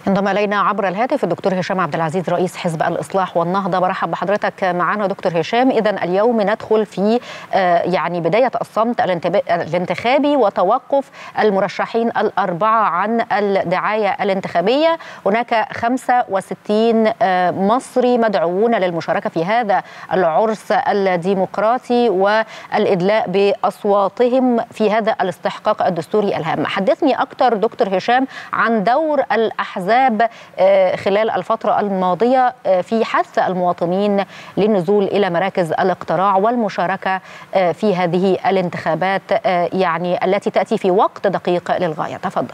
انضم الينا عبر الهاتف الدكتور هشام عبد العزيز رئيس حزب الاصلاح والنهضه برحب بحضرتك معنا دكتور هشام اذا اليوم ندخل في يعني بدايه الصمت الانتخابي وتوقف المرشحين الاربعه عن الدعايه الانتخابيه هناك 65 مصري مدعوون للمشاركه في هذا العرس الديمقراطي والادلاء باصواتهم في هذا الاستحقاق الدستوري الهام حدثني اكثر دكتور هشام عن دور الاحزاب خلال الفترة الماضية في حث المواطنين للنزول إلى مراكز الاقتراع والمشاركة في هذه الانتخابات يعني التي تأتي في وقت دقيق للغاية تفضل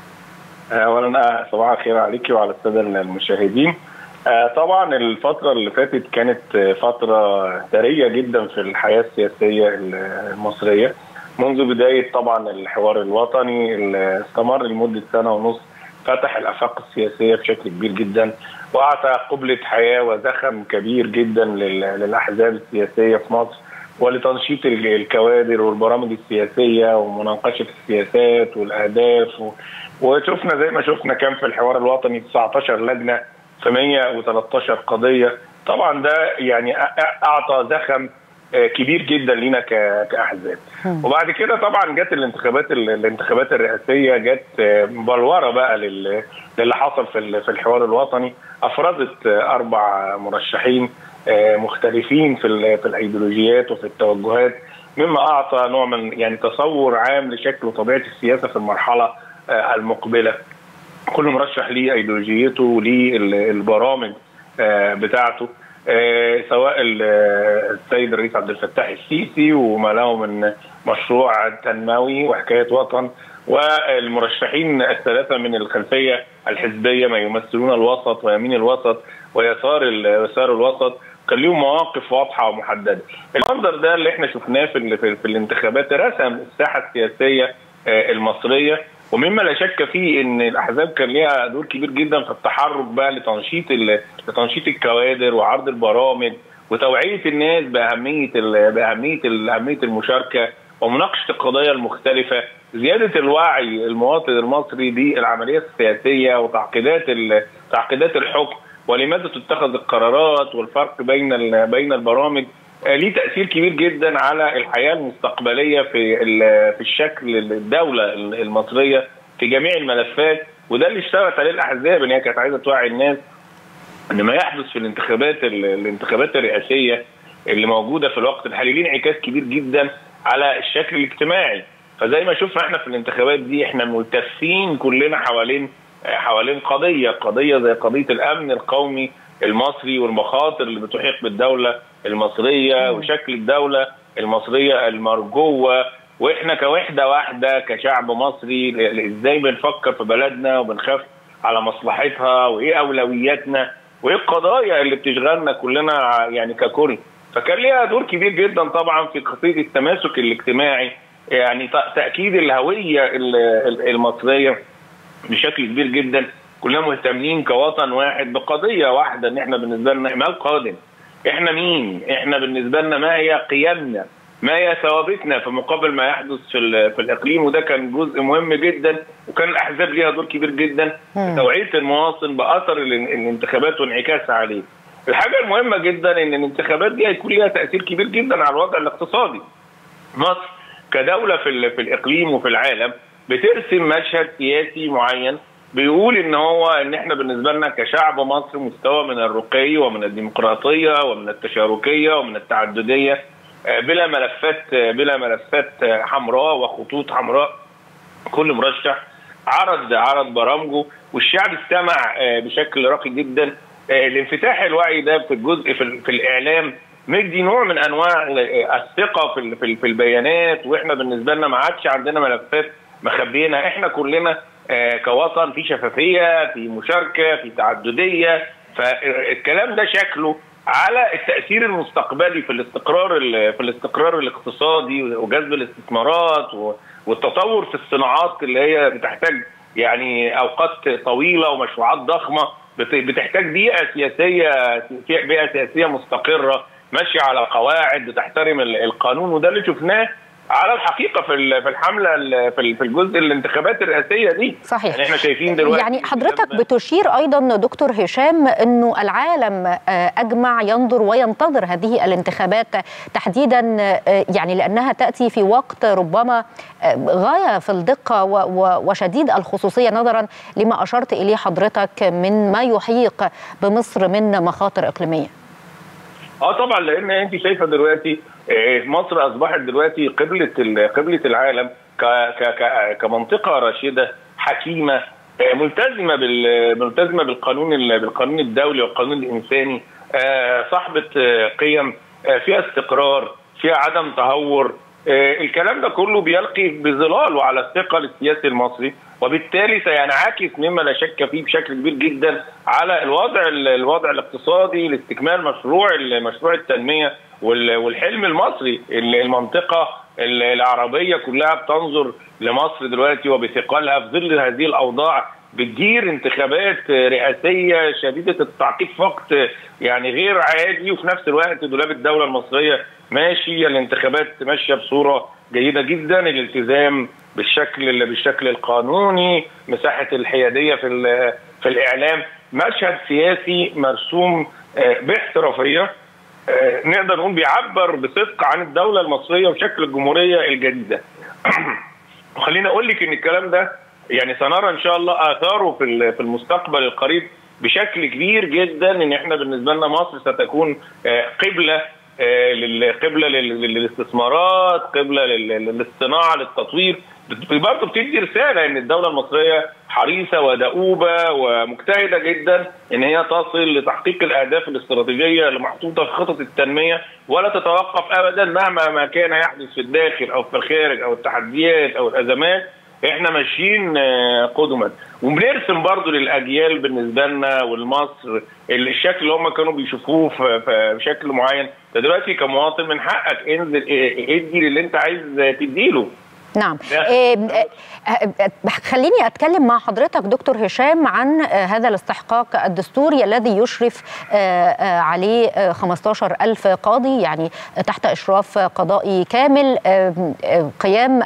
اولا صباح الخير عليك وعلى الساده المشاهدين طبعا الفتره اللي فاتت كانت فتره ثريه جدا في الحياه السياسيه المصريه منذ بدايه طبعا الحوار الوطني اللي استمر لمده سنه ونص فتح الافاق السياسيه بشكل كبير جدا واعطى قبله حياه وزخم كبير جدا للاحزاب السياسيه في مصر ولتنشيط الكوادر والبرامج السياسيه ومناقشه السياسات والاهداف و... وشفنا زي ما شفنا كان في الحوار الوطني 19 لجنه في 113 قضيه طبعا ده يعني اعطى زخم كبير جدا لينا كاحزاب وبعد كده طبعا جت الانتخابات الانتخابات الرئاسيه جت بلوره بقى للي حصل في في الحوار الوطني افرزت اربع مرشحين مختلفين في في الايديولوجيات وفي التوجهات مما اعطى نوع من يعني تصور عام لشكل وطبيعه السياسه في المرحله المقبله كل مرشح ليه ايديولوجيته وليه البرامج بتاعته آه سواء السيد الرئيس عبد الفتاح السيسي وما له من مشروع تنموي وحكايه وطن والمرشحين الثلاثه من الخلفيه الحزبيه ما يمثلون الوسط ويمين الوسط ويسار يسار الوسط كان ليهم مواقف واضحه ومحدده. المنظر ده اللي احنا شفناه في, في, في الانتخابات رسم الساحه السياسيه المصريه ومما لا شك فيه ان الاحزاب كان ليها دور كبير جدا في التحرك بقى لتنشيط لتنشيط الكوادر وعرض البرامج وتوعيه الناس باهميه باهميه اهميه المشاركه ومناقشه القضايا المختلفه زياده الوعي المواطن المصري بالعمليه السياسيه وتعقيدات تعقيدات الحكم ولماذا تتخذ القرارات والفرق بين بين البرامج ليه تاثير كبير جدا على الحياه المستقبليه في في الشكل الدوله المصريه في جميع الملفات وده اللي اشتغلت عليه الاحزاب ان هي كانت عايزه توعي الناس ان ما يحدث في الانتخابات الانتخابات الرئاسيه اللي موجوده في الوقت الحالي ليه انعكاس كبير جدا على الشكل الاجتماعي فزي ما شفنا احنا في الانتخابات دي احنا ملتفين كلنا حوالين حوالين قضيه قضيه زي قضيه الامن القومي المصري والمخاطر اللي بتحيق بالدوله المصريه وشكل الدوله المصريه المرجوه واحنا كوحده واحده كشعب مصري ازاي بنفكر في بلدنا وبنخاف على مصلحتها وايه اولوياتنا وايه القضايا اللي بتشغلنا كلنا يعني ككل فكان ليها دور كبير جدا طبعا في قضيه التماسك الاجتماعي يعني تاكيد الهويه المصريه بشكل كبير جدا كلنا مهتمين كوطن واحد بقضيه واحده ان احنا بالنسبه لنا ما القادم احنا مين احنا بالنسبه لنا ما هي قيمنا ما هي ثوابتنا في مقابل ما يحدث في في الاقليم وده كان جزء مهم جدا وكان الاحزاب ليها دور كبير جدا في توعيه المواطن باثر الانتخابات وانعكاسها عليه. الحاجه المهمه جدا ان الانتخابات دي هيكون ليها تاثير كبير جدا على الوضع الاقتصادي. مصر كدوله في في الاقليم وفي العالم بترسم مشهد سياسي معين بيقول ان هو ان احنا بالنسبه لنا كشعب مصر مستوى من الرقي ومن الديمقراطيه ومن التشاركيه ومن التعدديه بلا ملفات بلا ملفات حمراء وخطوط حمراء كل مرشح عرض عرض برامجه والشعب استمع بشكل راقي جدا الانفتاح الوعي ده في الجزء في, في الاعلام مدي نوع من انواع الثقه في في البيانات واحنا بالنسبه لنا ما عادش عندنا ملفات مخبينا احنا كلنا كوطن في شفافيه في مشاركه في تعدديه فالكلام ده شكله على التاثير المستقبلي في الاستقرار في الاستقرار الاقتصادي وجذب الاستثمارات والتطور في الصناعات اللي هي بتحتاج يعني اوقات طويله ومشروعات ضخمه بتحتاج بيئه سياسيه بيئه سياسيه مستقره ماشيه على قواعد بتحترم القانون وده اللي شفناه على الحقيقه في في الحمله في الجزء الانتخابات الرئاسيه دي صحيح يعني احنا شايفين دلوقتي يعني حضرتك بتشير ايضا دكتور هشام انه العالم اجمع ينظر وينتظر هذه الانتخابات تحديدا يعني لانها تاتي في وقت ربما غايه في الدقه وشديد الخصوصيه نظرا لما اشرت اليه حضرتك من ما يحيق بمصر من مخاطر اقليميه اه طبعا لان انت شايفه دلوقتي مصر اصبحت دلوقتي قبله قبله العالم ك ك كمنطقه راشده حكيمه ملتزمه بال ملتزمه بالقانون بالقانون الدولي والقانون الانساني صاحبه قيم فيها استقرار فيها عدم تهور الكلام ده كله بيلقي بظلاله على الثقل السياسي المصري وبالتالي سينعكس مما لا شك فيه بشكل كبير جدا على الوضع الوضع الاقتصادي لاستكمال مشروع مشروع التنميه والحلم المصري المنطقه العربيه كلها بتنظر لمصر دلوقتي وبثقلها في ظل هذه الاوضاع بتدير انتخابات رئاسيه شديده التعقيد في وقت يعني غير عادي وفي نفس الوقت دولاب الدوله المصريه ماشي الانتخابات ماشيه بصوره جيده جدا الالتزام بالشكل بالشكل القانوني مساحه الحياديه في في الاعلام مشهد سياسي مرسوم باحترافيه نقدر نقول بيعبر بصدق عن الدوله المصريه وشكل الجمهوريه الجديده وخليني اقول لك ان الكلام ده يعني سنرى ان شاء الله اثاره في في المستقبل القريب بشكل كبير جدا ان احنا بالنسبه لنا مصر ستكون قبله قبله للاستثمارات قبله للصناعه للتطوير برضه بتدي رساله ان الدوله المصريه حريصه ودؤوبه ومجتهده جدا ان هي تصل لتحقيق الاهداف الاستراتيجيه اللي محطوطه في خطط التنميه ولا تتوقف ابدا مهما ما كان يحدث في الداخل او في الخارج او التحديات او الازمات احنا ماشيين قدما وبنرسم برضو للاجيال بالنسبه لنا ولمصر الشكل اللي هم كانوا بيشوفوه بشكل معين ده دلوقتي كمواطن من حقك انزل ادي للي انت عايز تديله نعم إيه خليني أتكلم مع حضرتك دكتور هشام عن هذا الاستحقاق الدستوري الذي يشرف عليه 15 ألف قاضي يعني تحت إشراف قضائي كامل قيام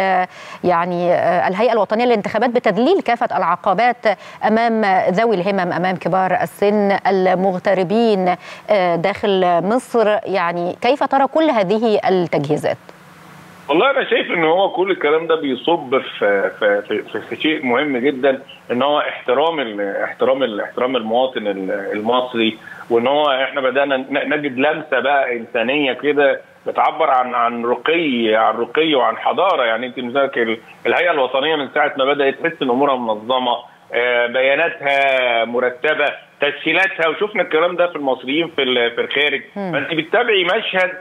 يعني الهيئة الوطنية للانتخابات بتذليل كافة العقبات أمام ذوي الهمم أمام كبار السن المغتربين داخل مصر يعني كيف ترى كل هذه التجهيزات؟ والله انا شايف ان هو كل الكلام ده بيصب في في في, في شيء مهم جدا ان هو احترام ال احترام ال احترام المواطن المصري وان هو احنا بدانا نجد لمسه بقى انسانيه كده بتعبر عن عن رقي عن رقي وعن حضاره يعني انت مثلا الهيئه الوطنيه من ساعه ما بدات تحس ان امورها منظمه بياناتها مرتبه تسهيلاتها وشفنا الكلام ده في المصريين في في الخارج فانت بتتابعي مشهد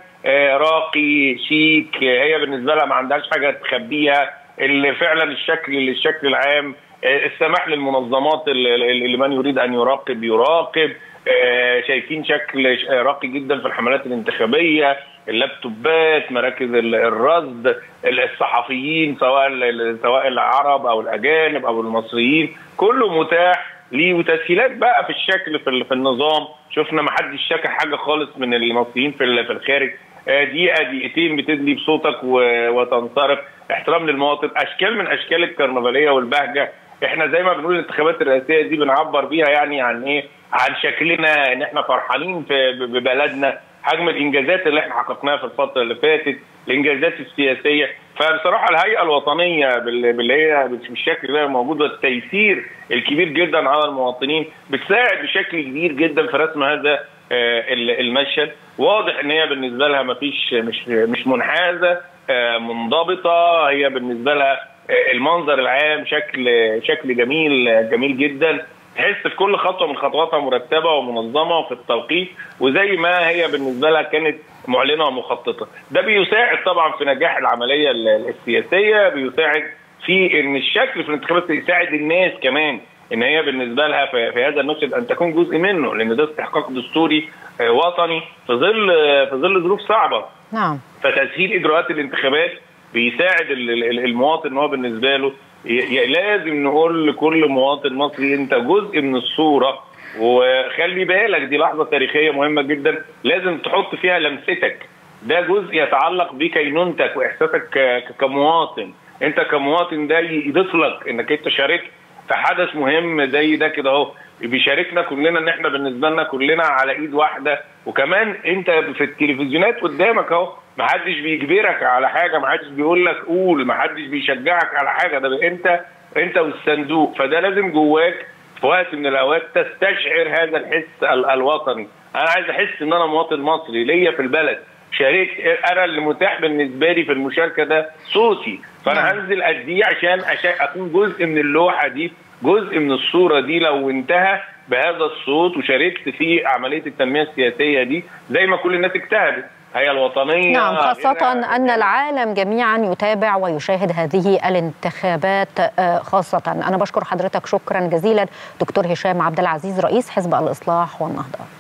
راقي شيك هي بالنسبه لها ما عندهاش حاجه تخبيها اللي فعلا الشكل الشكل العام السماح للمنظمات اللي من يريد ان يراقب يراقب شايفين شكل راقي جدا في الحملات الانتخابيه اللابتوبات مراكز الرصد الصحفيين سواء سواء العرب او الاجانب او المصريين كله متاح ليه وتسهيلات بقى في الشكل في, في النظام شفنا ما حدش شكى حاجه خالص من المصريين في في الخارج دقيقه دقيقتين بتدلي بصوتك وتنصرف احترام للمواطن اشكال من اشكال الكرنفاليه والبهجه احنا زي ما بنقول الانتخابات الرئاسيه دي بنعبر بيها يعني عن ايه عن شكلنا ان احنا فرحانين في ببلدنا حجم الانجازات اللي احنا حققناها في الفتره اللي فاتت الانجازات السياسيه فبصراحه الهيئه الوطنيه باللي هي بالشكل اللي موجود والتيسير الكبير جدا على المواطنين بتساعد بشكل كبير جدا في رسم هذا المشهد واضح ان هي بالنسبه لها ما فيش مش مش منحازه منضبطه هي بالنسبه لها المنظر العام شكل شكل جميل جميل جدا تحس في كل خطوه من خطواتها مرتبه ومنظمه في التوقيت وزي ما هي بالنسبه لها كانت معلنه ومخططه ده بيساعد طبعا في نجاح العمليه السياسيه بيساعد في ان الشكل في الانتخابات يساعد الناس كمان ان هي بالنسبه لها في, في هذا المشهد ان تكون جزء منه لان ده استحقاق دستوري وطني في ظل في ظل ظروف صعبه نعم فتسهيل اجراءات الانتخابات بيساعد المواطن ان هو بالنسبه له لازم نقول لكل مواطن مصري انت جزء من الصوره وخلي بالك دي لحظه تاريخيه مهمه جدا لازم تحط فيها لمستك ده جزء يتعلق بكينونتك واحساسك كمواطن انت كمواطن ده يضيف لك انك انت شاركت في حدث مهم زي ده كده اهو بيشاركنا كلنا ان احنا بالنسبه لنا كلنا على ايد واحده وكمان انت في التلفزيونات قدامك اهو ما حدش بيجبرك على حاجه ما حدش بيقول لك قول ما حدش بيشجعك على حاجه ده انت انت والصندوق فده لازم جواك في وقت من الاوقات تستشعر هذا الحس الوطني انا عايز احس ان انا مواطن مصري ليا في البلد شاركت انا اللي متاح بالنسبه لي في المشاركه ده صوتي فانا هنزل اديه عشان عشان اكون جزء من اللوحه دي جزء من الصوره دي لو انتهى بهذا الصوت وشاركت في عمليه التنميه السياسيه دي زي ما كل الناس اجتهدت هي الوطنيه نعم خاصة أن العالم جميعا يتابع ويشاهد هذه الانتخابات خاصة أنا بشكر حضرتك شكرا جزيلا دكتور هشام عبد العزيز رئيس حزب الإصلاح والنهضة